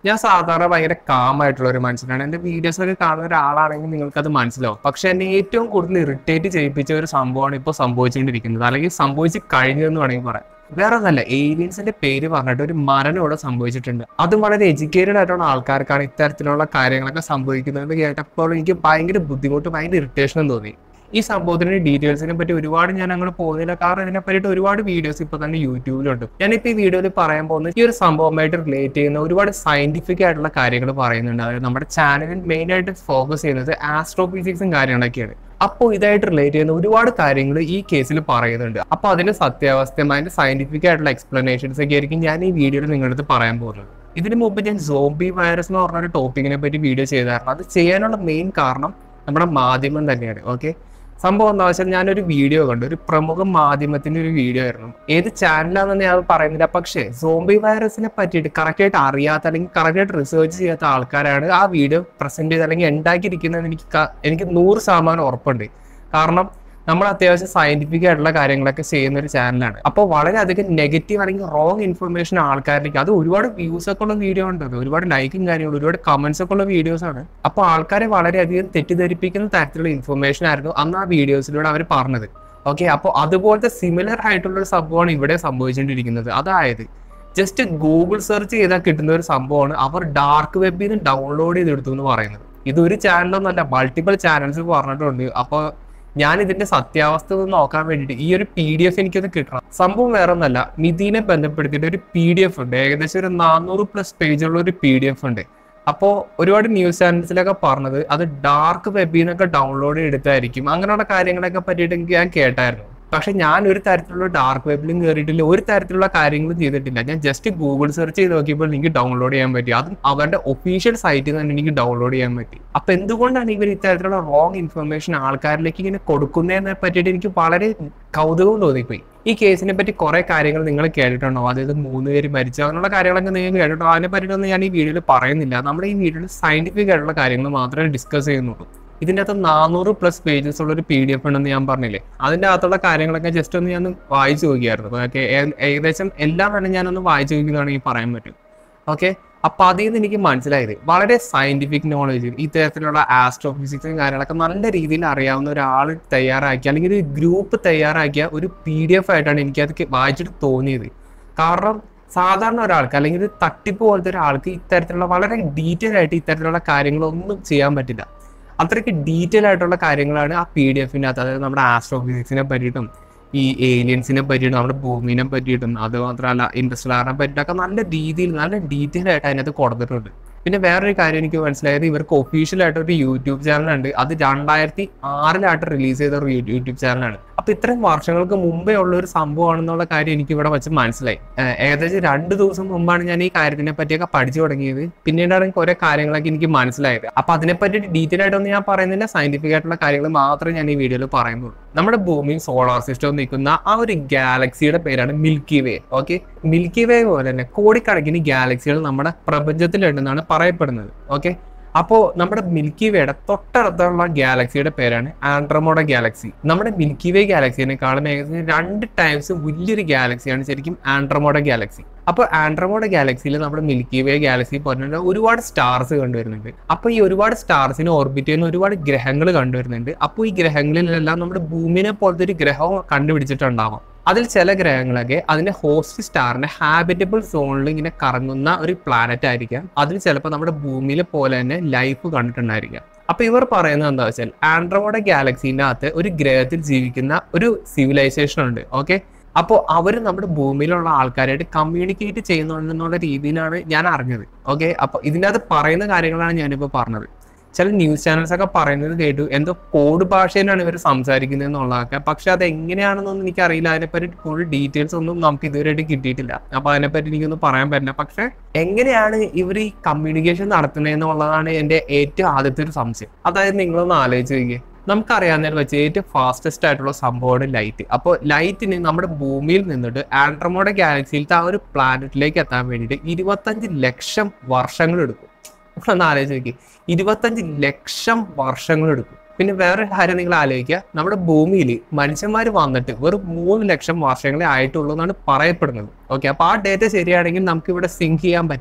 ഞാൻ സാധാരണ ഭയങ്കര കാം ആയിട്ടുള്ള ഒരു മനുഷ്യനാണ് എൻ്റെ വീഡിയോസ് ഒക്കെ കാണുന്ന ഒരാളാണെങ്കിൽ നിങ്ങൾക്ക് അത് മനസ്സിലാവും പക്ഷെ എന്നെ ഏറ്റവും കൂടുതൽ ഇറിറ്റേറ്റ് ചെയ്യിപ്പിച്ച ഒരു സംഭവമാണ് ഇപ്പോൾ സംഭവിച്ചുകൊണ്ടിരിക്കുന്നത് അല്ലെങ്കിൽ സംഭവിച്ച് കഴിഞ്ഞതെന്ന് വേണമെങ്കിൽ പറയാം വേറെ ഒന്നല്ല ഏലിയൻസിന്റെ പേര് പറഞ്ഞിട്ട് ഒരു മരണം ഇവിടെ സംഭവിച്ചിട്ടുണ്ട് അതും വളരെ എഡ്യൂക്കേറ്റഡ് ആയിട്ടുള്ള ആൾക്കാർക്കാണ് ഇത്തരത്തിലുള്ള കാര്യങ്ങളൊക്കെ സംഭവിക്കുന്നത് കേട്ടപ്പോൾ എനിക്ക് ഭയങ്കര ബുദ്ധിമുട്ട് ഭയങ്കര ഇറിറ്റേഷനും തോന്നി ഈ സംഭവത്തിന്റെ ഡീറ്റെയിൽസിനെ പറ്റി ഒരുപാട് ഞാൻ അങ്ങോട്ട് പോകുന്നില്ല കാരണം ഇതിനെ പറ്റിയിട്ട് ഒരുപാട് വീഡിയോസ് ഇപ്പൊ തന്നെ യൂട്യൂബിലുണ്ട് ഞാനിപ്പോൾ ഈ വീഡിയോയിൽ പറയാൻ പോകുന്നത് ഈ ഒരു സംഭവമായിട്ട് റിലേറ്റ് ചെയ്യുന്ന ഒരുപാട് സയന്റിഫിക് ആയിട്ടുള്ള കാര്യങ്ങൾ പറയുന്നുണ്ട് അതായത് നമ്മുടെ ചാനലിൽ മെയിൻ ആയിട്ട് ഫോക്കസ് ചെയ്യുന്നത് ആസ്ട്രോഫിസിക്സും കാര്യങ്ങളൊക്കെയാണ് അപ്പോൾ ഇതായിട്ട് റിലേറ്റ് ചെയ്യുന്ന ഒരുപാട് കാര്യങ്ങൾ ഈ കേസിൽ പറയുന്നുണ്ട് അപ്പോൾ അതിന്റെ സത്യാവസ്ഥയും അതിന്റെ സയന്റിഫിക് ആയിട്ടുള്ള എക്സ്പ്ലനേഷൻസ് ഒക്കെ ആയിരിക്കും ഞാൻ ഈ വീഡിയോയിൽ നിങ്ങളുടെ അടുത്ത് പറയാൻ പോകുന്നത് ഇതിനു മുമ്പ് ഞാൻ സോംബി വൈറസ് എന്ന് പറഞ്ഞ ഒരു ടോപ്പിക്കിനെ പറ്റി വീഡിയോ ചെയ്തായിരുന്നു അത് ചെയ്യാനുള്ള മെയിൻ കാരണം നമ്മുടെ മാധ്യമം തന്നെയാണ് ഓക്കെ സംഭവം എന്താ വെച്ചാൽ ഞാനൊരു വീഡിയോ കണ്ടു ഒരു പ്രമുഖ മാധ്യമത്തിന്റെ ഒരു വീഡിയോ ആയിരുന്നു ഏത് ചാനലാണെന്ന് ഞാൻ പറയുന്നില്ല പക്ഷേ സോംബി വൈറസിനെ പറ്റിയിട്ട് കറക്റ്റായിട്ട് അറിയാത്ത അല്ലെങ്കിൽ കറക്റ്റായിട്ട് റിസർച്ച് ചെയ്യാത്ത ആൾക്കാരാണ് ആ വീഡിയോ പ്രസന്റ് ചെയ്ത് അല്ലെങ്കിൽ ഉണ്ടാക്കിയിരിക്കുന്നത് എനിക്ക് ക- എനിക്ക് നൂറ് ശതമാനം ഉറപ്പുണ്ട് കാരണം നമ്മൾ അത്യാവശ്യം സയന്റിഫിക് ആയിട്ടുള്ള കാര്യങ്ങളൊക്കെ ചെയ്യുന്ന ഒരു ചാനലാണ് അപ്പോൾ വളരെയധികം നെഗറ്റീവ് അല്ലെങ്കിൽ റോങ് ഇൻഫർമേഷൻ ആൾക്കാരിലേക്ക് അത് ഒരുപാട് വ്യൂസ് ഒക്കെ ഉള്ള വീഡിയോ ഉണ്ട് അത് ഒരുപാട് ലൈക്കും കാര്യങ്ങളും ഒരുപാട് കമന്റ്സ് ഒക്കെ ഉള്ള വീഡിയോസ് ആണ് അപ്പോൾ ആൾക്കാരെ വളരെയധികം തെറ്റിദ്ധരിപ്പിക്കുന്ന തരത്തിലുള്ള ഇൻഫർമേഷൻ ആയിരുന്നു അന്ന് ആ വീഡിയോസിലൂടെ അവർ പറഞ്ഞത് ഓക്കെ അപ്പോൾ അതുപോലത്തെ സിമിലർ ആയിട്ടുള്ള ഒരു സംഭവമാണ് ഇവിടെ സംഭവിച്ചുകൊണ്ടിരിക്കുന്നത് അതായത് ജസ്റ്റ് ഗൂഗിൾ സെർച്ച് ചെയ്താൽ കിട്ടുന്ന ഒരു സംഭവമാണ് അവർ ഡാർക്ക് വെബിൽ നിന്ന് ഡൗൺലോഡ് ചെയ്തെടുത്തു എന്ന് പറയുന്നത് ഇത് ഒരു ചാനലൊന്നല്ല മൾട്ടിപ്പിൾ ചാനൽസ് പറഞ്ഞിട്ടുണ്ട് അപ്പോൾ ഞാൻ ഇതിന്റെ സത്യാവസ്ഥ ഒന്ന് നോക്കാൻ വേണ്ടിയിട്ട് ഈ ഒരു പി ഡി എഫ് എനിക്കൊന്ന് കിട്ടണം സംഭവം വേറെ ഒന്നല്ല നിതിനെ ബന്ധപ്പെടുത്തിയിട്ട് ഒരു പി ഡി എഫ് ഉണ്ട് ഏകദേശം ഒരു നാനൂറ് പ്ലസ് പേജുള്ള ഒരു പി ഡി എഫ് ഉണ്ട് അപ്പോൾ ഒരുപാട് ന്യൂസ് ചാനൽസിലൊക്കെ പറഞ്ഞത് അത് ഡാർക്ക് വെബിൽ നിന്നൊക്കെ ഡൗൺലോഡ് ചെയ്തിട്ടായിരിക്കും അങ്ങനെയുള്ള കാര്യങ്ങളൊക്കെ പറ്റിയിട്ട് എനിക്ക് ഞാൻ കേട്ടായിരുന്നു പക്ഷെ ഞാൻ ഒരു തരത്തിലുള്ള ഡാർക്ക് വെബിലും കയറിയിട്ടില്ല ഒരു തരത്തിലുള്ള കാര്യങ്ങളും ചെയ്തിട്ടില്ല ഞാൻ ജസ്റ്റ് ഗൂഗിൾ സെർച്ച് ചെയ്ത് നോക്കിയപ്പോൾ എനിക്ക് ഡൗൺലോഡ് ചെയ്യാൻ പറ്റി അതും അവരുടെ ഒഫീഷ്യൽ സൈറ്റിൽ തന്നെ എനിക്ക് ഡൗൺലോഡ് ചെയ്യാൻ പറ്റി അപ്പൊ എന്തുകൊണ്ടാണ് ഇവർ ഇത്തരത്തിലുള്ള റോങ് ഇൻഫർമേഷൻ ആൾക്കാരിലേക്ക് ഇങ്ങനെ കൊടുക്കുന്നതിനെ പറ്റിയിട്ട് എനിക്ക് വളരെ കൗതുകം തോന്നിപ്പോയി ഈ കേസിനെ പറ്റി കുറെ കാര്യങ്ങൾ നിങ്ങൾ കേട്ടിട്ടുണ്ടോ അതായത് മൂന്ന് പേര് മരിച്ചു അങ്ങനെയുള്ള കാര്യങ്ങളൊക്കെ നിങ്ങൾ കേട്ടിട്ടുണ്ടോ അതിനെ പറ്റിയിട്ടൊന്നും ഞാൻ ഈ വീഡിയോയിൽ പറയുന്നില്ല നമ്മുടെ ഈ വീഡിയോയിൽ സയന്റിഫിക് ആയിട്ടുള്ള കാര്യങ്ങൾ മാത്രമേ ഡിസ്കസ് ചെയ്യുന്നുള്ളൂ ഇതിൻ്റെ അകത്ത് നാനൂറ് പ്ലസ് പേജസ് ഉള്ള ഒരു പി ഡി എഫ് ഉണ്ടെന്ന് ഞാൻ പറഞ്ഞില്ലേ അതിൻ്റെ അകത്തുള്ള കാര്യങ്ങളൊക്കെ ജസ്റ്റ് ഒന്ന് ഞാൻ ഒന്ന് വായിച്ചു നോക്കിയായിരുന്നു ഓക്കെ ഏകദേശം എല്ലാം വേണം ഞാനൊന്ന് വായിച്ചു നോക്കിയതാണെങ്കിൽ പറയാൻ പറ്റും ഓക്കെ അപ്പൊ അതിൽ നിന്ന് എനിക്ക് മനസ്സിലായത് വളരെ സയന്റിഫിക് നോളജ് ഇത്തരത്തിലുള്ള ആസ്ട്രോഫിസിക്സും കാര്യങ്ങളൊക്കെ നല്ല രീതിയിൽ അറിയാവുന്ന ഒരാൾ തയ്യാറാക്കിയ അല്ലെങ്കിൽ ഒരു ഗ്രൂപ്പ് തയ്യാറാക്കിയ ഒരു പി ഡി എഫ് ആയിട്ടാണ് എനിക്കത് വായിച്ചിട്ട് തോന്നിയത് കാരണം സാധാരണ ഒരാൾക്ക് അല്ലെങ്കിൽ ഒരു തട്ടിപ്പ് പോലത്തെ ഒരാൾക്ക് ഇത്തരത്തിലുള്ള വളരെ ഡീറ്റെയിൽ ആയിട്ട് ഇത്തരത്തിലുള്ള കാര്യങ്ങളൊന്നും ചെയ്യാൻ പറ്റില്ല അത്രയ്ക്ക് ഡീറ്റെയിൽ ആയിട്ടുള്ള കാര്യങ്ങളാണ് ആ പി ഡി എഫിൻ്റെ അകത്ത് അതായത് നമ്മുടെ ആസ്ട്രോഫിസിക്സിനെ പറ്റിയിട്ടും ഈ ഏലിയൻസിനെ പറ്റിയിട്ടും നമ്മുടെ ഭൂമിനെ പറ്റിയിട്ടും അത് മാത്രമല്ല ഇൻഡസ്ട്രിയാറിനെ പറ്റിയിട്ടൊക്കെ നല്ല രീതിയിൽ നല്ല ഡീറ്റെയിൽ ആയിട്ട് അതിനകത്ത് കൊടുത്തിട്ടുണ്ട് പിന്നെ വേറൊരു കാര്യം എനിക്ക് മനസ്സിലായത് ഇവർക്ക് ഒഫീഷ്യൽ ആയിട്ട് ഒരു യൂട്യൂബ് ചാനലുണ്ട് അത് രണ്ടായിരത്തി ആറിലായിട്ട് റിലീസ് ചെയ്ത ഒരു യൂട്യൂബ് ചാനലാണ് അപ്പൊ ഇത്രയും വർഷങ്ങൾക്ക് മുമ്പേ ഉള്ള ഒരു സംഭവമാണെന്നുള്ള കാര്യം എനിക്ക് ഇവിടെ വെച്ച് മനസ്സിലായി ഏഹ് ഏകദേശം രണ്ട് ദിവസം മുമ്പാണ് ഞാൻ ഈ കാര്യത്തിനെ പറ്റിയൊക്കെ പഠിച്ചു തുടങ്ങിയത് പിന്നീടാണ് കുറെ കാര്യങ്ങളൊക്കെ എനിക്ക് മനസ്സിലായത് അപ്പൊ അതിനെപ്പറ്റി ഡീറ്റെയിൽ ആയിട്ടൊന്നും ഞാൻ പറയുന്നില്ല സയന്റിഫിക് ആയിട്ടുള്ള കാര്യങ്ങൾ മാത്രമേ ഞാൻ ഈ വീഡിയോയിൽ പറയുന്നുള്ളൂ നമ്മുടെ ഭൂമിയും സോളാർ സിസ്റ്റവും നിൽക്കുന്ന ആ ഒരു ഗാലക്സിയുടെ പേരാണ് milky way okay milky way പോലെ തന്നെ കോടിക്കണക്കിന് ഗാലക്സികൾ നമ്മുടെ പ്രപഞ്ചത്തിലുണ്ടെന്നാണ് പറയപ്പെടുന്നത് ഓക്കെ അപ്പോൾ നമ്മുടെ മിൽക്കി വേയുടെ തൊട്ടടുത്തുള്ള ഗാലക്സിയുടെ പേരാണ് ആൻഡ്രമോഡ ഗാലക്സി നമ്മുടെ മിൽക്കി വേ ഗാലക്സിനെക്കാളും ഏകദേശം രണ്ട് ടൈംസ് വലിയൊരു ഗാലക്സിയാണ് ശരിക്കും ആൻഡ്രമോഡ ഗാലക്സി അപ്പോൾ ആൻഡ്രമോഡ ഗാലക്സിയിൽ നമ്മുടെ മിൽക്കി വേ ഗാലക്സി പറഞ്ഞിട്ട് ഒരുപാട് സ്റ്റാർസ് കണ്ടുവരുന്നുണ്ട് അപ്പോൾ ഈ ഒരുപാട് സ്റ്റാർസിനെ ഓർബിറ്റ് ചെയ്യുന്ന ഒരുപാട് ഗ്രഹങ്ങൾ കണ്ടുവരുന്നുണ്ട് അപ്പോൾ ഈ ഗ്രഹങ്ങളിലെല്ലാം നമ്മുടെ ഭൂമിനെ പോലത്തെ ഒരു ഗ്രഹം കണ്ടുപിടിച്ചിട്ടുണ്ടാവാം അതിൽ ചില ഗ്രഹങ്ങളൊക്കെ അതിന്റെ ഹോസ്റ്റ് സ്റ്റാറിന്റെ ഹാബിറ്റബിൾ സോണിൽ ഇങ്ങനെ കറങ്ങുന്ന ഒരു പ്ലാനറ്റ് ആയിരിക്കാം അതിൽ ചിലപ്പോൾ നമ്മുടെ ഭൂമിയിലെ പോലെ തന്നെ ലൈഫ് കണ്ടിട്ടുണ്ടായിരിക്കാം അപ്പൊ ഇവർ പറയുന്നത് എന്താ വെച്ചാൽ ആൻഡ്രോമോഡ ഗാലക്സിന്റെ അകത്ത് ഒരു ഗ്രഹത്തിൽ ജീവിക്കുന്ന ഒരു സിവിലൈസേഷൻ ഉണ്ട് ഓക്കെ അപ്പോൾ അവർ നമ്മുടെ ഭൂമിയിലുള്ള ആൾക്കാരായിട്ട് കമ്മ്യൂണിക്കേറ്റ് ചെയ്യുന്നുണ്ടെന്നുള്ള രീതിയിലാണ് ഞാൻ അറിഞ്ഞത് ഓക്കെ അപ്പോൾ ഇതിൻ്റെ അകത്ത് പറയുന്ന കാര്യങ്ങളാണ് ഞാനിപ്പോൾ പറഞ്ഞത് ചില ന്യൂസ് ചാനൽസ് ഒക്കെ പറയുന്നത് കേട്ടു എന്തോ കോഡ് ഭാഷയിലാണ് ഇവർ സംസാരിക്കുന്നത് എന്നുള്ളതൊക്കെ പക്ഷെ അത് എങ്ങനെയാണെന്നൊന്നും എനിക്കറിയില്ല അതിനെപ്പറ്റി കൂടുതൽ ഡീറ്റെയിൽസ് ഒന്നും നമുക്ക് ഇതുവരെയായിട്ട് കിട്ടിയിട്ടില്ല അപ്പൊ അതിനെപ്പറ്റി എനിക്കൊന്നും പറയാൻ പറ്റില്ല പക്ഷെ എങ്ങനെയാണ് ഇവർ ഈ കമ്മ്യൂണിക്കേഷൻ നടത്തുന്നത് എന്നുള്ളതാണ് എൻ്റെ ഏറ്റവും ആദ്യത്തെ ഒരു സംശയം അതായത് നിങ്ങളൊന്ന് ആലോചിച്ച് നോക്കിയേ നമുക്കറിയാവുന്നതിൽ വെച്ച് ഏറ്റവും ഫാസ്റ്റസ്റ്റ് ആയിട്ടുള്ള സംഭവമാണ് ലൈറ്റ് അപ്പോൾ ലൈറ്റിന് നമ്മുടെ ഭൂമിയിൽ നിന്നിട്ട് ആൻഡ്രമോഡ ഗാലക്സിയിലത്തെ ആ ഒരു പ്ലാനറ്റിലേക്ക് എത്താൻ വേണ്ടിയിട്ട് ഇരുപത്തഞ്ച് ലക്ഷം വർഷങ്ങൾ എടുക്കും ഒന്ന് ആലോചിച്ച് നോക്കി ഇരുപത്തഞ്ച് ലക്ഷം വർഷങ്ങൾ എടുക്കും പിന്നെ വേറൊരു കാര്യം നിങ്ങൾ ആലോചിക്കുക നമ്മുടെ ഭൂമിയിൽ മനുഷ്യന്മാർ വന്നിട്ട് വെറും മൂന്ന് ലക്ഷം വർഷങ്ങളെ ആയിട്ടുള്ളൂ എന്നാണ് പറയപ്പെടുന്നത് ഓക്കെ അപ്പൊ ആ ഡേറ്റ ശരിയാണെങ്കിൽ നമുക്ക് ഇവിടെ സിങ്ക് ചെയ്യാൻ പറ്റില്ല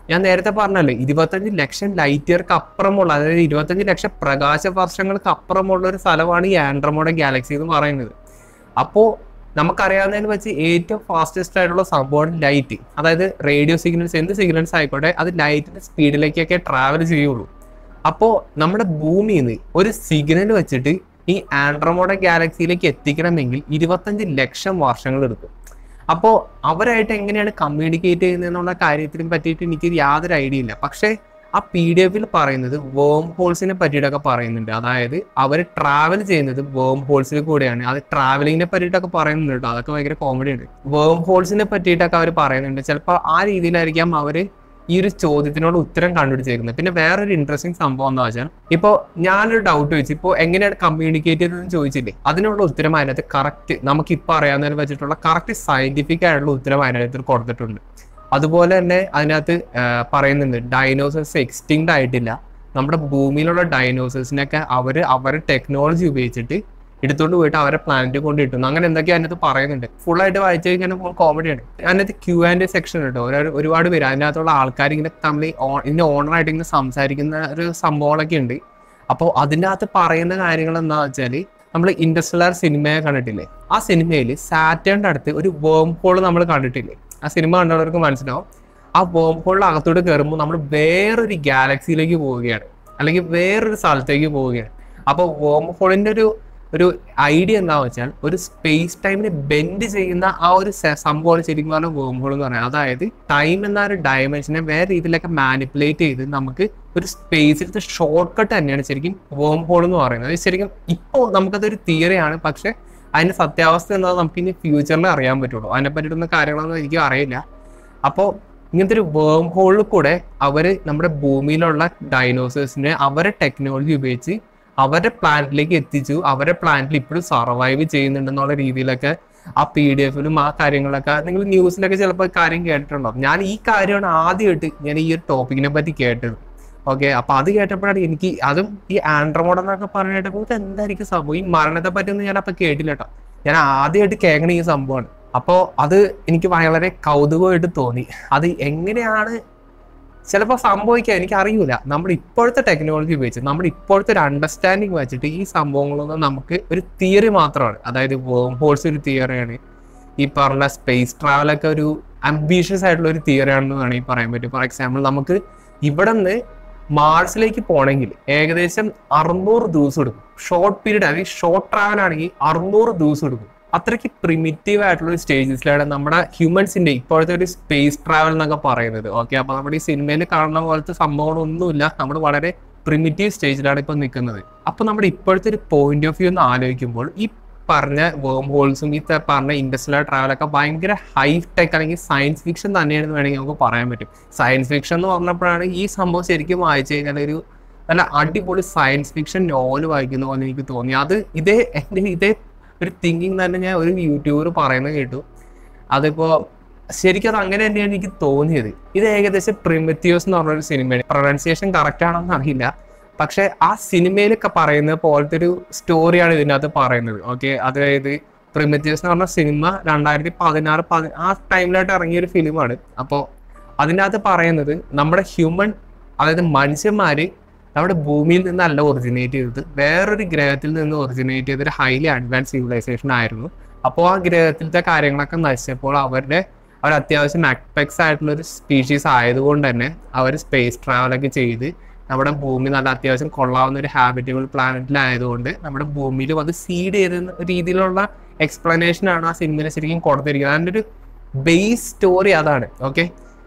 ഞാൻ നേരത്തെ പറഞ്ഞല്ലോ ഇരുപത്തഞ്ച് ലക്ഷം ലൈറ്റ് ഇയർക്ക് അപ്പുറമുള്ള അതായത് ഇരുപത്തഞ്ച് ലക്ഷം പ്രകാശ വർഷങ്ങൾക്ക് അപ്പുറമുള്ള ഒരു സ്ഥലമാണ് ഈ ആൻഡ്രമോഡ ഗാലക്സി എന്ന് പറയുന്നത് അപ്പോൾ നമുക്കറിയാവുന്നതിന് വെച്ച് ഏറ്റവും ഫാസ്റ്റസ്റ്റ് ആയിട്ടുള്ള സംഭവമാണ് ലൈറ്റ് അതായത് റേഡിയോ സിഗ്നൽസ് എന്ത് സിഗ്നൽസ് ആയിക്കോട്ടെ അത് ലൈറ്റിന്റെ സ്പീഡിലേക്കൊക്കെ ട്രാവൽ ചെയ്യുള്ളൂ അപ്പോൾ നമ്മുടെ ഭൂമിയിൽ നിന്ന് ഒരു സിഗ്നൽ വെച്ചിട്ട് ഈ ആൻഡ്രമോഡ ഗാലക്സിയിലേക്ക് എത്തിക്കണമെങ്കിൽ ഇരുപത്തഞ്ച് ലക്ഷം വർഷങ്ങൾ എടുക്കും അപ്പോൾ അവരായിട്ട് എങ്ങനെയാണ് കമ്മ്യൂണിക്കേറ്റ് ചെയ്യുന്നതെന്നുള്ള കാര്യത്തിനെ പറ്റിയിട്ട് എനിക്ക് യാതൊരു ഐഡിയ ഇല്ല പക്ഷേ ആ പി ഡി എഫിൽ പറയുന്നത് വേം ഹോൾസിനെ പറ്റിയിട്ടൊക്കെ പറയുന്നുണ്ട് അതായത് അവർ ട്രാവൽ ചെയ്യുന്നത് വേം ഹോൾസിൽ കൂടെയാണ് അത് ട്രാവലിങ്ങിനെ പറ്റിയിട്ടൊക്കെ പറയുന്നുണ്ട് കേട്ടോ അതൊക്കെ ഭയങ്കര കോമഡി ഉണ്ട് വേം ഹോൾസിനെ പറ്റിയിട്ടൊക്കെ അവർ പറയുന്നുണ്ട് ചിലപ്പോൾ ആ രീതിയിലായിരിക്കാം അവർ ഈ ഒരു ചോദ്യത്തിനോട് ഉത്തരം കണ്ടുപിടിച്ചേക്കുന്നത് പിന്നെ വേറൊരു ഇൻട്രസ്റ്റിംഗ് സംഭവം എന്താ വെച്ചാൽ ഇപ്പോൾ ഞാനൊരു ഡൗട്ട് വെച്ച് ഇപ്പോൾ എങ്ങനെയാണ് കമ്മ്യൂണിക്കേറ്റ് ചെയ്തതെന്ന് ചോദിച്ചില്ലേ അതിനുള്ള ഉത്തരം അതിനകത്ത് കറക്റ്റ് നമുക്ക് ഇപ്പോൾ അറിയാവുന്നതിനെ വെച്ചിട്ടുള്ള കറക്റ്റ് സയന്റിഫിക് ആയിട്ടുള്ള ഉത്തരം അതിനകത്ത് കൊടുത്തിട്ടുണ്ട് അതുപോലെ തന്നെ അതിനകത്ത് ആ, പറയുന്നുണ്ട് ഡൈനോസേഴ്സ് എക്സ്റ്റിങ്ക്ട് ആയിട്ടില്ല നമ്മുടെ ഭൂമിയിലുള്ള ഡൈനോസേഴ്സിനൊക്കെ അവർ അവരുടെ ടെക്നോളജി ഉപയോഗിച്ചിട്ട് എടുത്തോണ്ട് പോയിട്ട് അവരെ പ്ലാനറ്റ് കൊണ്ട് ഇട്ടുന്നു അങ്ങനെ എന്തൊക്കെയോ അതിനകത്ത് പറയുന്നുണ്ട് ഫുൾ ആയിട്ട് വായിച്ചു കഴിഞ്ഞാൽ ഫുൾ കോമഡിയാണ് അതിനകത്ത് ക്യൂ ആൻഡ് സെക്ഷൻ ഉണ്ട് ഒരു ഒരുപാട് പേര് അതിനകത്തുള്ള ആൾക്കാർ ഇങ്ങനെ തമ്മിൽ ഓ- ഇതിന്റെ ഓണറായിട്ട് ഇങ്ങനെ സംസാരിക്കുന്ന ഒരു സംഭവങ്ങളൊക്കെ ഉണ്ട് അപ്പോൾ അതിൻ്റെ അകത്ത് പറയുന്ന കാര്യങ്ങൾ എന്താ വെച്ചാൽ നമ്മൾ ഇൻഡസ്ട്രിയൽ സിനിമയെ കണ്ടിട്ടില്ലേ ആ സിനിമയിൽ സാറ്റേണിന്റെ അടുത്ത് ഒരു വേം ഹോൾ നമ്മൾ കണ്ടിട്ടില്ലേ ആ സിനിമ കണ്ടവർക്ക് മനസ്സിലാവും ആ വേം ഹോളിന്റെ അകത്തോട്ട് കയറുമ്പോൾ നമ്മൾ വേറൊരു ഗാലക്സിയിലേക്ക് പോവുകയാണ് അല്ലെങ്കിൽ വേറൊരു സ്ഥലത്തേക്ക് പോവുകയാണ് അപ്പോൾ വേം ഹോളിന്റെ ഒരു ഒരു ഐഡിയ എന്താണെന്ന് വെച്ചാൽ ഒരു സ്പേസ് ടൈമിനെ ബെൻഡ് ചെയ്യുന്ന ആ ഒരു സെ- സംഭവമാണ് ശരിക്കും പറഞ്ഞാൽ വേം ഹോൾ എന്ന് പറയുന്നത് അതായത് ടൈം എന്ന ഒരു ഡയമെൻഷനെ വേറെ രീതിയിലൊക്കെ മാനിപ്പുലേറ്റ് ചെയ്ത് നമുക്ക് ഒരു സ്പേസിലത്തെ ഷോർട്ട് കട്ട് തന്നെയാണ് ശരിക്കും വേം ഹോൾ എന്ന് പറയുന്നത് അത് ശരിക്കും ഇപ്പോൾ നമുക്കതൊരു തിയറിയാണ് പക്ഷെ അതിന്റെ സത്യാവസ്ഥ എന്താണെന്ന് നമുക്ക് ഇനി ഫ്യൂച്ചറിൽ അറിയാൻ പറ്റുള്ളൂ അതിനെ പറ്റിയിട്ടുള്ള കാര്യങ്ങളൊന്നും എനിക്ക് അറിയില്ല അപ്പോൾ ഇങ്ങനത്തെ ഒരു വേം ഹോളിൽ കൂടെ അവര് നമ്മുടെ ഭൂമിയിലുള്ള ഡൈനോസേഴ്സിനെ അവരെ ടെക്നോളജി ഉപയോഗിച്ച് അവരുടെ പ്ലാന്റിലേക്ക് എത്തിച്ചു അവരുടെ പ്ലാന്റിൽ ഇപ്പോഴും സർവൈവ് ചെയ്യുന്നുണ്ടെന്നുള്ള രീതിയിലൊക്കെ ആ പി ഡി എഫിലും ആ കാര്യങ്ങളൊക്കെ നിങ്ങൾ ന്യൂസിലൊക്കെ ചിലപ്പോൾ കാര്യം കേട്ടിട്ടുണ്ടാവും ഞാൻ ഈ കാര്യമാണ് ആദ്യമായിട്ട് ഞാൻ ഈ ഒരു ടോപ്പിക്കിനെ പറ്റി കേട്ടത് ഓക്കെ അപ്പൊ അത് കേട്ടപ്പോഴാണ് എനിക്ക് അതും ഈ ആൻഡ്രോമോഡ് എന്നൊക്കെ പറഞ്ഞു കേട്ടപ്പോൾ ഇത് എന്തായിരിക്കും സംഭവം ഈ മരണത്തെ പറ്റിയൊന്നും ഞാൻ അപ്പൊ കേട്ടില്ല കേട്ടോ ഞാൻ ആദ്യമായിട്ട് കേൾക്കണ ഈ സംഭവമാണ് അപ്പോൾ അത് എനിക്ക് വളരെ കൗതുകമായിട്ട് തോന്നി അത് എങ്ങനെയാണ് ചിലപ്പോൾ സംഭവിക്കുക എനിക്ക് അറിയൂല നമ്മൾ ഇപ്പോഴത്തെ ടെക്നോളജി ഉപയോഗിച്ച് നമ്മുടെ ഇപ്പോഴത്തെ ഒരു അണ്ടർസ്റ്റാൻഡിങ് വെച്ചിട്ട് ഈ സംഭവങ്ങളൊന്നും നമുക്ക് ഒരു തിയറി മാത്രമാണ് അതായത് വേം ഹോൾസ് ഒരു തിയറിയാണ് ഈ പറഞ്ഞ സ്പേസ് ട്രാവലൊക്കെ ഒരു അംബീഷ്യസ് ആയിട്ടുള്ള ഒരു തിയറി ആണെന്ന് വേണമെങ്കിൽ പറയാൻ പറ്റും ഫോർ എക്സാമ്പിൾ നമുക്ക് ഇവിടെ നിന്ന് മാർസിലേക്ക് പോകണമെങ്കിൽ ഏകദേശം അറുന്നൂറ് ദിവസം എടുക്കും ഷോർട്ട് പീരീഡ് അല്ലെങ്കിൽ ഷോർട്ട് ട്രാവൽ ആണെങ്കിൽ അറുന്നൂറ് ദിവസം എടുക്കും അത്രയ്ക്ക് പ്രിമിറ്റീവ് ആയിട്ടുള്ള ഒരു സ്റ്റേജസിലാണ് നമ്മുടെ ഹ്യൂമൻസിന്റെ ഇപ്പോഴത്തെ ഒരു സ്പേസ് ട്രാവൽ എന്നൊക്കെ പറയുന്നത് ഓക്കെ അപ്പൊ നമ്മുടെ ഈ സിനിമയിൽ കാണുന്ന പോലത്തെ സംഭവങ്ങളൊന്നുമില്ല നമ്മൾ വളരെ പ്രിമിറ്റീവ് സ്റ്റേജിലാണ് ഇപ്പൊ നിൽക്കുന്നത് അപ്പൊ നമ്മുടെ ഇപ്പോഴത്തെ ഒരു പോയിന്റ് ഓഫ് വ്യൂ എന്ന് ആലോചിക്കുമ്പോൾ ഈ പറഞ്ഞ വേം ഹോൾസും ഈ ത- പറഞ്ഞ ഇൻഡസ്ട്രിയൽ ട്രാവലൊക്കെ ഭയങ്കര ഹൈ ടെക് അല്ലെങ്കിൽ സയൻസ് ഫിക്ഷൻ തന്നെയാണെന്ന് വേണമെങ്കിൽ നമുക്ക് പറയാൻ പറ്റും സയൻസ് ഫിക്ഷൻ എന്ന് പറഞ്ഞപ്പോഴാണ് ഈ സംഭവം ശരിക്കും വായിച്ചു കഴിഞ്ഞാൽ ഒരു നല്ല അടിപൊളി സയൻസ് ഫിക്ഷൻ നോവൽ വായിക്കുന്ന പോലെ എനിക്ക് തോന്നി അത് ഇതേ എൻ്റെ ഇതേ ഒരു തിങ്കിങ് തന്നെ ഞാൻ ഒരു യൂട്യൂബർ പറയുന്നത് കേട്ടു അതിപ്പോ ശരിക്കും അത് അങ്ങനെ തന്നെയാണ് എനിക്ക് തോന്നിയത് ഇത് ഏകദേശം പ്രിമിറ്റീവ്സ് എന്ന് പറഞ്ഞൊരു സിനിമയാണ് പ്രൊനൗൺസിയേഷൻ കറക്റ്റ് ആണെന്ന് അറിയില്ല പക്ഷെ ആ സിനിമയിലൊക്കെ പറയുന്ന പോലത്തെ ഒരു സ്റ്റോറിയാണ് ഇതിനകത്ത് പറയുന്നത് ഓക്കെ അതായത് പ്രിമിറ്റീവ്സ് എന്ന് പറഞ്ഞ സിനിമ രണ്ടായിരത്തി പതിനാറ് പതി ആ ടൈമിലായിട്ട് ഇറങ്ങിയ ഒരു ഫിലിമാണ് അപ്പോൾ അതിനകത്ത് പറയുന്നത് നമ്മുടെ ഹ്യൂമൻ അതായത് മനുഷ്യന്മാര് നമ്മുടെ ഭൂമിയിൽ നിന്നല്ല ഒറിജിനേറ്റ് ചെയ്തത് വേറൊരു ഗ്രഹത്തിൽ നിന്ന് ഒറിജിനേറ്റ് ചെയ്തൊരു ഹൈലി അഡ്വാൻസ് സിവിലൈസേഷൻ ആയിരുന്നു അപ്പോൾ ആ ഗ്രഹത്തിലത്തെ കാര്യങ്ങളൊക്കെ നശിച്ചപ്പോൾ അവരുടെ അവർ അത്യാവശ്യം അക്പെക്സ് ആയിട്ടുള്ള ഒരു സ്പീഷീസ് ആയതുകൊണ്ട് തന്നെ അവർ സ്പേസ് ട്രാവലൊക്കെ ചെയ്ത് നമ്മുടെ ഭൂമി നല്ല അത്യാവശ്യം കൊള്ളാവുന്ന ഒരു ഹാബിറ്റബിൾ പ്ലാനറ്റിലായതുകൊണ്ട് നമ്മുടെ ഭൂമിയിൽ അത് സീഡ് ചെയ്ത രീതിയിലുള്ള എക്സ്പ്ലനേഷൻ ആണ് ആ സിനിമയിൽ ശരിക്കും കൊടുത്തിരിക്കുന്നത് അതിൻ്റെ ഒരു ബേസ് സ്റ്റോറി അതാണ് ഓക്കെ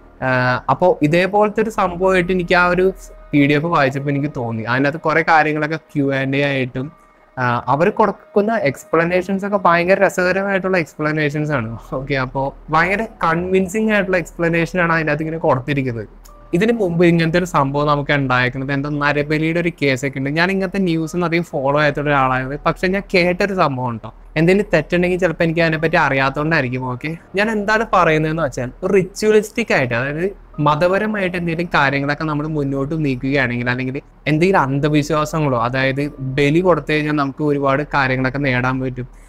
അപ്പോൾ ഇതേപോലത്തെ ഒരു സംഭവമായിട്ട് എനിക്ക് ആ ഒരു പി ഡി എഫ് വായിച്ചപ്പോൾ എനിക്ക് തോന്നി അതിനകത്ത് കുറെ കാര്യങ്ങളൊക്കെ ക്യു ആൻഡ് എ ആയിട്ടും അവർ കൊടുക്കുന്ന എക്സ്പ്ലനേഷൻസ് ഒക്കെ ഭയങ്കര രസകരമായിട്ടുള്ള എക്സ്പ്ലനേഷൻസ് ആണ് ഓക്കെ അപ്പോൾ ഭയങ്കര കൺവിൻസിങ് ആയിട്ടുള്ള എക്സ്പ്ലനേഷൻ ആണ് അതിനകത്ത് ഇങ്ങനെ കൊടുത്തിരിക്കുന്നത് ഇതിന് മുമ്പ് ഇങ്ങനത്തെ ഒരു സംഭവം നമുക്ക് ഉണ്ടായിരിക്കുന്നത് എന്താ നരബലിയുടെ ഒരു കേസൊക്കെ ഉണ്ട് ഞാൻ ഇങ്ങനത്തെ ന്യൂസ് ഒന്നും അധികം ഫോളോ ചെയ്യാത്ത ഒരാളായത് പക്ഷെ ഞാൻ കേട്ടൊരു സംഭവം ഉണ്ടോ എന്തെങ്കിലും തെറ്റുണ്ടെങ്കിൽ ചിലപ്പോൾ എനിക്ക് അതിനെപ്പറ്റി അറിയാത്തതുകൊണ്ടായിരിക്കും ഓക്കെ ഞാൻ എന്താണ് പറയുന്നതെന്ന് വെച്ചാൽ റിച്വലിസ്റ്റിക് ആയിട്ട് അതായത് മതപരമായിട്ട് എന്തെങ്കിലും കാര്യങ്ങളൊക്കെ നമ്മൾ മുന്നോട്ട് നീക്കുകയാണെങ്കിൽ അല്ലെങ്കിൽ എന്തെങ്കിലും അന്ധവിശ്വാസങ്ങളോ അതായത് ബലി കൊടുത്തു കഴിഞ്ഞാൽ നമുക്ക് ഒരുപാട് കാര്യങ്ങളൊക്കെ നേടാൻ പറ്റും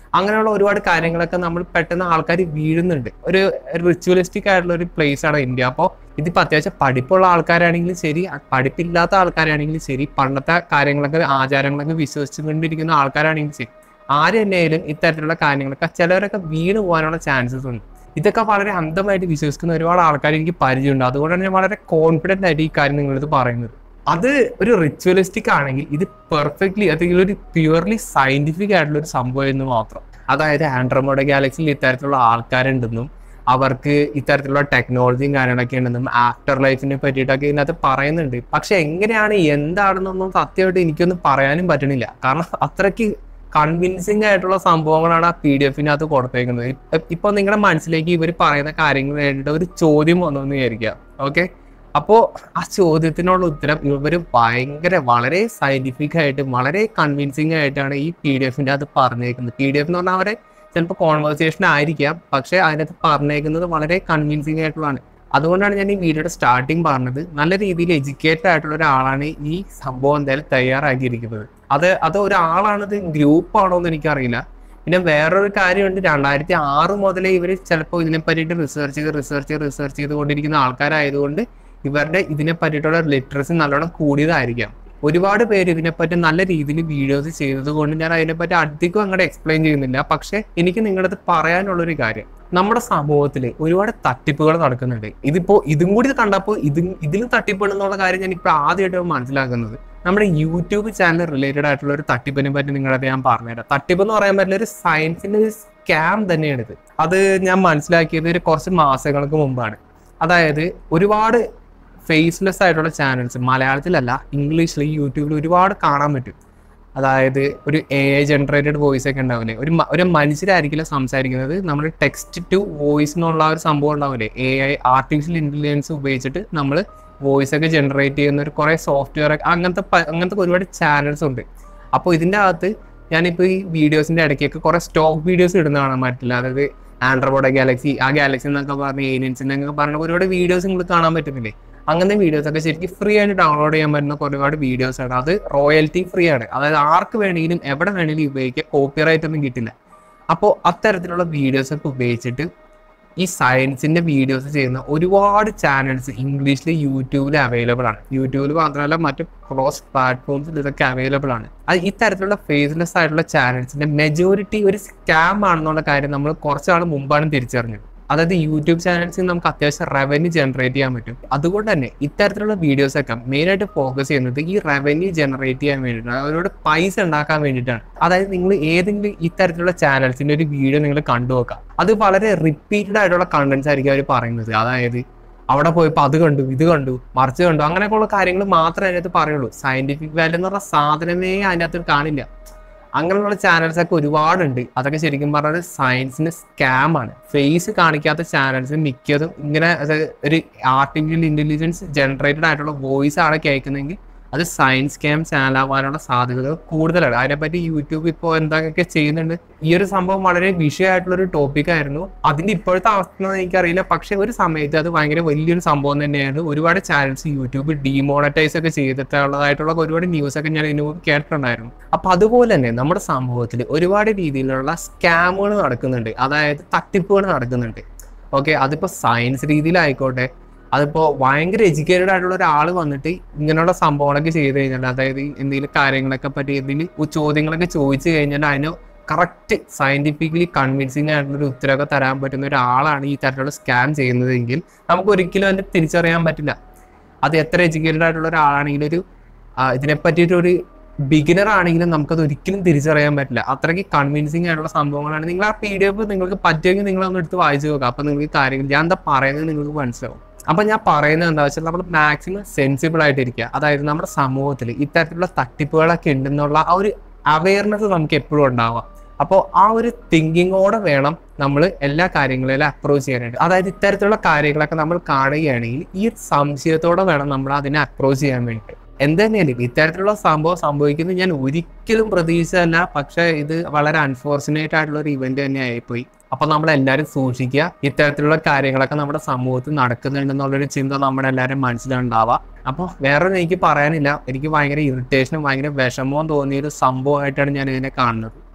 അങ്ങനെയുള്ള ഒരുപാട് കാര്യങ്ങളൊക്കെ നമ്മൾ പെട്ടെന്ന് ആൾക്കാർ വീഴുന്നുണ്ട് ഒരു റിച്വലിസ്റ്റിക് ആയിട്ടുള്ള ഒരു പ്ലേസ് ആണ് ഇന്ത്യ അപ്പോൾ ഇതിപ്പോൾ അത്യാവശ്യം പഠിപ്പുള്ള ആൾക്കാരാണെങ്കിലും ശരി അ- പഠിപ്പില്ലാത്ത ആൾക്കാരാണെങ്കിലും ശരി പണ്ടത്തെ കാര്യങ്ങളൊക്കെ ആചാരങ്ങളൊക്കെ വിശ്വസിച്ചുകൊണ്ടിരിക്കുന്ന ആൾക്കാരാണെങ്കിലും ശരി ആര് തന്നെയായാലും ഇത്തരത്തിലുള്ള കാര്യങ്ങളൊക്കെ ചിലവരൊക്കെ വീണ് പോകാനുള്ള ചാൻസസ് ഉണ്ട് ഇതൊക്കെ വളരെ അന്ധമായിട്ട് വിശ്വസിക്കുന്ന ഒരുപാട് ആൾക്കാർ എനിക്ക് പരിചയമുണ്ട് അതുകൊണ്ടാണ് ഞാൻ വളരെ കോൺഫിഡൻ്റ് ആയിട്ട് ഈ കാര്യം നിങ്ങളത് പറയുന്നത് അത് ഒരു റിച്വലിസ്റ്റിക് ആണെങ്കിൽ ഇത് പെർഫെക്റ്റ്ലി അല്ലെങ്കിൽ ഒരു പ്യുവർലി സയന്റിഫിക് ആയിട്ടുള്ള ഒരു സംഭവം എന്ന് മാത്രം അതായത് ആൻഡ്രോമോഡ ഗാലക്സിയിൽ ഇത്തരത്തിലുള്ള ആൾക്കാരുണ്ടെന്നും അവർക്ക് ഇത്തരത്തിലുള്ള ടെക്നോളജിയും കാര്യങ്ങളൊക്കെ ഉണ്ടെന്നും ആഫ്റ്റർ ലൈഫിനെ പറ്റിയിട്ടൊക്കെ ഇതിനകത്ത് പറയുന്നുണ്ട് പക്ഷെ എങ്ങനെയാണ് എന്താണെന്നൊന്നും സത്യമായിട്ട് എനിക്കൊന്നും പറയാനും പറ്റണില്ല കാരണം അത്രയ്ക്ക് കൺവിൻസിങ് ആയിട്ടുള്ള സംഭവങ്ങളാണ് ആ പി ഡി എഫിനകത്ത് കൊടുത്തേക്കുന്നത് ഇപ്പ- ഇപ്പൊ നിങ്ങളുടെ മനസ്സിലേക്ക് ഇവർ പറയുന്ന കാര്യങ്ങൾ വേണ്ടിയിട്ട് ഒരു ചോദ്യം വന്നു എന്ന് വിചാരിക്കാം ഓക്കെ അപ്പോ ആ ചോദ്യത്തിനുള്ള ഉത്തരം ഇവർ ഭയങ്കര വളരെ സയന്റിഫിക് ആയിട്ട് വളരെ കൺവിൻസിങ് ആയിട്ടാണ് ഈ പി ഡി എഫിന്റെ അത് പറഞ്ഞേക്കുന്നത് പി ഡി എഫ് എന്ന് പറഞ്ഞാൽ അവരെ ചിലപ്പോൾ കോൺവെർസേഷൻ ആയിരിക്കാം പക്ഷെ അതിനകത്ത് പറഞ്ഞേക്കുന്നത് വളരെ കൺവിൻസിങ് ആയിട്ടുള്ളതാണ് അതുകൊണ്ടാണ് ഞാൻ ഈ വീഡിയോയുടെ സ്റ്റാർട്ടിങ് പറഞ്ഞത് നല്ല രീതിയിൽ എഡ്യൂക്കേറ്റഡ് ആയിട്ടുള്ള ഒരാളാണ് ഈ സംഭവം എന്തായാലും തയ്യാറാക്കിയിരിക്കുന്നത് അത് അത് ഒരാളാണത് ഗ്രൂപ്പ് ആണോ എന്ന് എനിക്കറിയില്ല പിന്നെ വേറൊരു കാര്യമുണ്ട് രണ്ടായിരത്തി ആറ് മുതലേ ഇവർ ചിലപ്പോൾ ഇതിനെ പറ്റിയിട്ട് റിസർച്ച് ചെയ്ത് റിസർച്ച് ചെയ്ത് റിസർച്ച് ചെയ്തുകൊണ്ടിരിക്കുന്ന ആൾക്കാരായതുകൊണ്ട് ഇവരുടെ ഇതിനെ പറ്റിയിട്ടുള്ള ലിറ്ററസി നല്ലോണം കൂടിയതായിരിക്കാം ഒരുപാട് പേര് ഇതിനെപ്പറ്റി നല്ല രീതിയിൽ വീഡിയോസ് ചെയ്തത് കൊണ്ട് ഞാൻ അതിനെപ്പറ്റി അധികം അങ്ങോട്ട് എക്സ്പ്ലെയിൻ ചെയ്യുന്നില്ല പക്ഷെ എനിക്ക് നിങ്ങളുടെ അടുത്ത് പറയാനുള്ളൊരു കാര്യം നമ്മുടെ സമൂഹത്തിൽ ഒരുപാട് തട്ടിപ്പുകൾ നടക്കുന്നുണ്ട് ഇതിപ്പോ ഇതും കൂടി കണ്ടപ്പോൾ ഇത് ഇതിലും തട്ടിപ്പെടുന്നുള്ള കാര്യം ഞാൻ ഇപ്പോൾ ആദ്യമായിട്ട് മനസ്സിലാക്കുന്നത് നമ്മുടെ യൂട്യൂബ് ചാനൽ റിലേറ്റഡ് ആയിട്ടുള്ള ഒരു തട്ടിപ്പിനെ പറ്റി നിങ്ങളുടെ ഞാൻ പറഞ്ഞുതരാം തട്ടിപ്പ് എന്ന് പറയാൻ പറ്റില്ല ഒരു സയൻസിന്റെ ഒരു സ്കാം തന്നെയാണ് ഇത് അത് ഞാൻ മനസ്സിലാക്കിയത് ഒരു കുറച്ച് മാസങ്ങൾക്ക് മുമ്പാണ് അതായത് ഒരുപാട് ഫേസ്ലെസ് ആയിട്ടുള്ള ചാനൽസ് മലയാളത്തിലല്ല ഇംഗ്ലീഷിൽ യൂട്യൂബിൽ ഒരുപാട് കാണാൻ പറ്റും അതായത് ഒരു എ ഐ ജനറേറ്റഡ് വോയിസ് ഒക്കെ ഉണ്ടാവില്ലേ ഒരു മ- ഒരു മനുഷ്യരായിരിക്കില്ല സംസാരിക്കുന്നത് നമ്മൾ ടെക്സ്റ്റ് ടു വോയിസ് എന്നുള്ള ആ ഒരു സംഭവം ഉണ്ടാവില്ലേ എ ഐ ആർട്ടിഫിഷ്യൽ ഇന്റലിജൻസ് ഉപയോഗിച്ചിട്ട് നമ്മൾ വോയിസ് ഒക്കെ ജനറേറ്റ് ചെയ്യുന്ന ഒരു കുറേ സോഫ്റ്റ്വെയർ അങ്ങനത്തെ പ- അങ്ങനത്തെ ഒരുപാട് ചാനൽസ് ഉണ്ട് അപ്പോൾ ഇതിൻ്റെ അകത്ത് ഞാനിപ്പോൾ ഈ വീഡിയോസിൻ്റെ ഇടയ്ക്കൊക്കെ കുറേ സ്റ്റോക്ക് വീഡിയോസ് ഇടുന്ന കാണാൻ പറ്റില്ല അതായത് ആൻഡ്രോയിഡ് ഗാലക്സി ആ ഗാലക്സി എന്നൊക്കെ പറഞ്ഞ് ഏലിയൻസിൻ്റെ ഒക്കെ പറഞ്ഞ ഒരുപാട് വീഡിയോസ് നിങ്ങൾക്ക് കാണാൻ പറ്റുന്നില്ലേ അങ്ങനത്തെ വീഡിയോസ് ഒക്കെ ശരിക്കും ഫ്രീ ആയിട്ട് ഡൗൺലോഡ് ചെയ്യാൻ പറ്റുന്ന ഒരുപാട് വീഡിയോസ് ആണ് അത് റോയൽറ്റി ഫ്രീ ആണ് അതായത് ആർക്ക് വേണമെങ്കിലും എവിടെ വേണമെങ്കിലും ഉപയോഗിക്കാം കോപ്പിറൈറ്റ് ഒന്നും കിട്ടില്ല അപ്പോൾ അത്തരത്തിലുള്ള വീഡിയോസ് ഒക്കെ ഉപയോഗിച്ചിട്ട് ഈ സയൻസിന്റെ വീഡിയോസ് ചെയ്യുന്ന ഒരുപാട് ചാനൽസ് ഇംഗ്ലീഷിൽ യൂട്യൂബിൽ അവൈലബിൾ ആണ് യൂട്യൂബിൽ മാത്രമല്ല മറ്റ് ക്രോസ് പ്ലാറ്റ്ഫോംസിൽ ഇതൊക്കെ അവൈലബിൾ ആണ് അത് ഇത്തരത്തിലുള്ള ഫേസ്ലെസ് ആയിട്ടുള്ള ചാനൽസിന്റെ മെജോറിറ്റി ഒരു സ്കാം ആണെന്നുള്ള കാര്യം നമ്മൾ കുറച്ചാൾ മുമ്പാണ് തിരിച്ചറിഞ്ഞത് അതായത് യൂട്യൂബ് ചാനൽസിൽ നമുക്ക് അത്യാവശ്യം റവന്യൂ ജനറേറ്റ് ചെയ്യാൻ പറ്റും അതുകൊണ്ട് തന്നെ ഇത്തരത്തിലുള്ള വീഡിയോസ് ഒക്കെ മെയിനായിട്ട് ഫോക്കസ് ചെയ്യുന്നത് ഈ റവന്യൂ ജനറേറ്റ് ചെയ്യാൻ വേണ്ടിയിട്ടാണ് അവരോട് പൈസ ഉണ്ടാക്കാൻ വേണ്ടിയിട്ടാണ് അതായത് നിങ്ങൾ ഏതെങ്കിലും ഇത്തരത്തിലുള്ള ചാനൽസിന്റെ ഒരു വീഡിയോ നിങ്ങൾ കണ്ടു നോക്കാം അത് വളരെ റിപ്പീറ്റഡ് ആയിട്ടുള്ള കണ്ടന്റ്സ് ആയിരിക്കും അവർ പറയുന്നത് അതായത് അവിടെ പോയപ്പോൾ അത് കണ്ടു ഇത് കണ്ടു മറിച്ച് കണ്ടു അങ്ങനെയൊക്കെയുള്ള കാര്യങ്ങൾ മാത്രമേ അതിനകത്ത് പറയുള്ളൂ സയന്റിഫിക് വാല്യൂ എന്ന് പറഞ്ഞ സാധനമേ അതിനകത്ത് കാണില്ല അങ്ങനെയുള്ള ചാനൽസ് ഒക്കെ ഒരുപാടുണ്ട് അതൊക്കെ ശരിക്കും പറഞ്ഞാൽ സയൻസിന് സ്കാം ആണ് ഫേസ് കാണിക്കാത്ത ചാനൽസ് മിക്കതും ഇങ്ങനെ അത് ഒരു ആർട്ടിഫിഷ്യൽ ഇന്റലിജൻസ് ജനറേറ്റഡ് ആയിട്ടുള്ള വോയിസ് ആണ് കേൾക്കുന്നതെങ്കിൽ അത് സയൻസ് സ്കാം ചാനൽ ആവാനുള്ള സാധ്യതകൾ കൂടുതലാണ് അതിനെപ്പറ്റി യൂട്യൂബ് ഇപ്പോൾ എന്തൊക്കെ ചെയ്യുന്നുണ്ട് ഈ ഒരു സംഭവം വളരെ വിഷയമായിട്ടുള്ള ഒരു ടോപ്പിക് ആയിരുന്നു അതിന്റെ ഇപ്പോഴത്തെ അവസ്ഥ എന്ന് എനിക്കറിയില്ല പക്ഷെ ഒരു സമയത്ത് അത് ഭയങ്കര വലിയൊരു സംഭവം തന്നെയാണ് ഒരുപാട് ചാനൽസ് യൂട്യൂബ് ഡീമോണറ്റൈസ് ഒക്കെ ചെയ്തിട്ടുള്ളതായിട്ടുള്ള ഒരുപാട് ന്യൂസ് ഒക്കെ ഞാൻ ഇതിനു മുമ്പ് കേട്ടിട്ടുണ്ടായിരുന്നു അപ്പൊ അതുപോലെ തന്നെ നമ്മുടെ സമൂഹത്തിൽ ഒരുപാട് രീതിയിലുള്ള സ്കാമുകൾ നടക്കുന്നുണ്ട് അതായത് തട്ടിപ്പുകൾ നടക്കുന്നുണ്ട് ഓക്കെ അതിപ്പോ സയൻസ് രീതിയിലായിക്കോട്ടെ അതിപ്പോ ഭയങ്കര എഡ്യൂക്കേറ്റഡ് ആയിട്ടുള്ള ഒരാൾ വന്നിട്ട് ഇങ്ങനെയുള്ള സംഭവങ്ങളൊക്കെ ചെയ്ത് കഴിഞ്ഞാൽ അതായത് എന്തെങ്കിലും കാര്യങ്ങളൊക്കെ പറ്റി എന്തെങ്കിലും ചോദ്യങ്ങളൊക്കെ ചോദിച്ചു കഴിഞ്ഞാൽ അതിന് കറക്റ്റ് സയന്റിഫിക്കലി കൺവിൻസിങ് ആയിട്ടുള്ള ഒരു ഉത്തരവൊക്കെ തരാൻ പറ്റുന്ന ഒരാളാണ് ഈ തരത്തിലുള്ള സ്കാം ചെയ്യുന്നതെങ്കിൽ നമുക്ക് ഒരിക്കലും അതിനെ തിരിച്ചറിയാൻ പറ്റില്ല അത് എത്ര എഡ്യൂക്കേറ്റഡ് ആയിട്ടുള്ള ഒരാളാണെങ്കിലും ഒരു ആ, ഇതിനെ പറ്റിയിട്ട് ഒരു ബിഗിനർ ആണെങ്കിലും നമുക്കത് ഒരിക്കലും തിരിച്ചറിയാൻ പറ്റില്ല അത്രയ്ക്ക് കൺവിൻസിങ് ആയിട്ടുള്ള സംഭവങ്ങളാണ് നിങ്ങൾ ആ പി ഡി എഫ് നിങ്ങൾക്ക് പറ്റുമെങ്കിൽ നിങ്ങൾ ഒന്ന് എടുത്ത് വായിച്ചു നോക്കുക അപ്പൊ നിങ്ങൾക്ക് കാര്യങ്ങൾ ഞാൻ എന്താ പറയുന്നത് നിങ്ങൾക്ക് മനസ്സിലാവും അപ്പൊ ഞാൻ പറയുന്നത് എന്താ വെച്ചാൽ നമ്മൾ മാക്സിമം സെൻസിബിൾ ആയിട്ടിരിക്കുക അതായത് നമ്മുടെ സമൂഹത്തിൽ ഇത്തരത്തിലുള്ള തട്ടിപ്പുകളൊക്കെ ഉണ്ടെന്നുള്ള ആ ഒരു അവയർനെസ് നമുക്ക് എപ്പോഴും ഉണ്ടാവാം അപ്പോൾ ആ ഒരു തിങ്കിങ്ങോടെ വേണം നമ്മൾ എല്ലാ കാര്യങ്ങളിലും അപ്രോച്ച് ചെയ്യാനായിട്ട് അതായത് ഇത്തരത്തിലുള്ള കാര്യങ്ങളൊക്കെ നമ്മൾ കാണുകയാണെങ്കിൽ ഈ ഒരു സംശയത്തോടെ വേണം നമ്മൾ അതിനെ അപ്രോച്ച് ചെയ്യാൻ വേണ്ടിയിട്ട് എന്തുതന്നെയാലും ഇത്തരത്തിലുള്ള സംഭവം സംഭവിക്കുന്നത് ഞാൻ ഒരിക്കലും പ്രതീക്ഷിച്ചതല്ല പക്ഷെ ഇത് വളരെ അൺഫോർച്ചുനേറ്റ് ആയിട്ടുള്ള ഒരു ഇവന്റ് തന്നെ ആയിപ്പോയി അപ്പൊ നമ്മൾ എല്ലാവരും സൂക്ഷിക്കുക ഇത്തരത്തിലുള്ള കാര്യങ്ങളൊക്കെ നമ്മുടെ സമൂഹത്തിൽ നടക്കുന്നുണ്ടെന്നുള്ളൊരു ചിന്ത നമ്മുടെ എല്ലാവരും മനസ്സിലുണ്ടാവുക അപ്പോൾ വേറൊന്നും എനിക്ക് പറയാനില്ല എനിക്ക് ഭയങ്കര ഇറിറ്റേഷനും ഭയങ്കര വിഷമവും തോന്നിയ ഒരു സംഭവമായിട്ടാണ് ഞാൻ ഇതിനെ കാണുന്നത്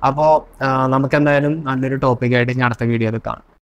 അപ്പോൾ നമുക്ക് എന്തായാലും നല്ലൊരു ടോപ്പിക്കായിട്ട് ഇനി അടുത്ത വീഡിയോയിൽ കാണാം